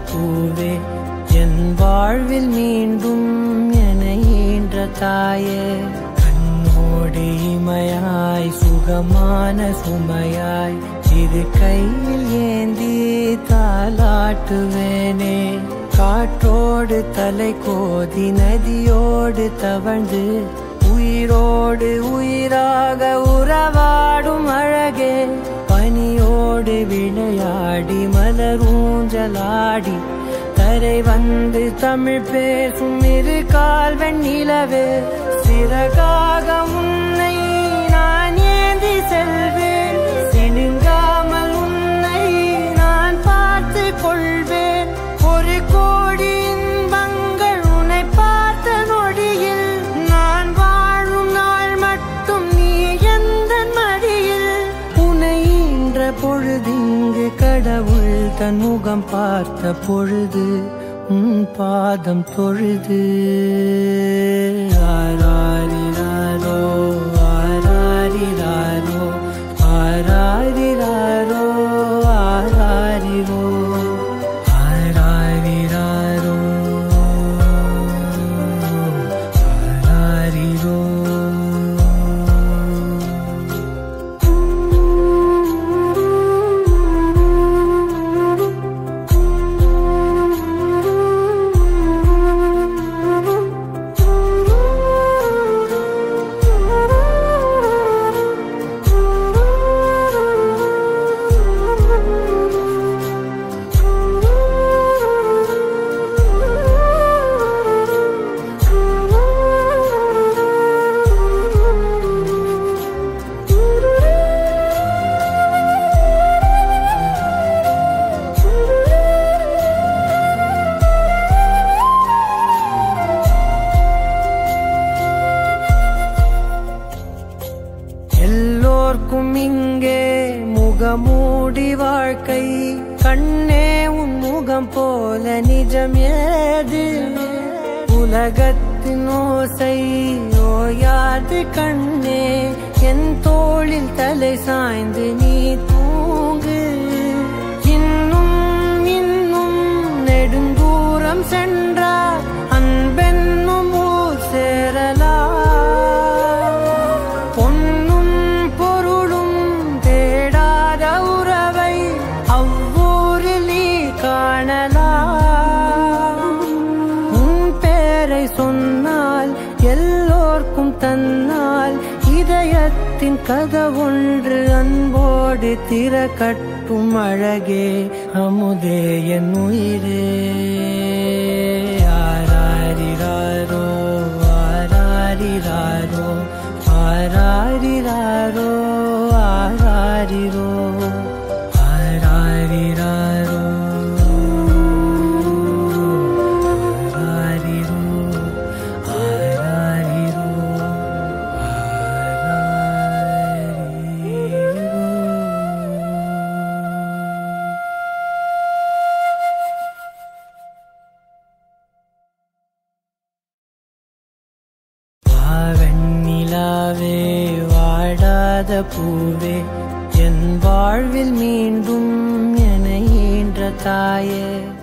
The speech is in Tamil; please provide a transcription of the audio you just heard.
பூவே என் வாழ்வில் மீண்டும் என ஈன்ற தாயே கண்ணோடு இமையாய் சுகமான சுமையாய் இது கையில் ஏந்தி தாலாட்டுவேனே காற்றோடு தலை கோதி நதியோடு தவழ்ந்து உயிரோடு உயிராக உறவாடும் அழகே பனியோடு விளையாடி மலரூஞ்சலாடி தரை வந்து தமிழ் பேசும் இரு கால் வெண்ணிலவே சிறகாக உன்னை நான் ஏந்தி செல்வேன் சினுங்காமல் உன்னை நான் பார்த்து கொள்வேன் ஒரு கோடி இன்பங்கள் உன்னை பார்த்த நொடியில் நான் வாழும் நாள் மட்டும் நீ எந்த மடியில் உன்னை ஈன்ற பொழுதிங்கு கடவுள் தன் முகம் பார்த்த பொழுது உன் பாதம் தொழுது ஆராரிராரோ ஆராரிராரோ ஆராரிராரோ ஆராரிரோ ஆராரிராரோ ஆராரிரோ எல்லோர்க்கும் இங்கே முகமூடி வாழ்க்கை கண்ணே உன் முகம் போல நிஜம் ஏது உலகத்தின் ஓசை ஓயாது கண்ணே என் தோளில் தலை சாய்ந்து நீ தூங்கு இன்னும் இன்னும் நெடுந்தூரம் சென்றார் அன்பென்னும் ஊர் சேரலாம் பொன்னும் பொருளும் தேடாத உறவை அவ்வூரில் நீ காணலாம் உன் பேரை சொன்னால் எல்லோர்க்கும் தன்னால் இதயத்தின் கதவொன்று அன்போடு திறக்கட்டும் அழகே அமுதே என் உயிரே ஆராரிராரோ ஆராரிராரோ ஆராரிராரோ ஆராரிரோ ஆராரிராரோ ஆராரிரோ ஆராரிரோ ஆராரிரோ வெண்ணிலாவே வாடாத பூவே என் வாழ்வில் மீண்டும் என ஈன்ற தாயே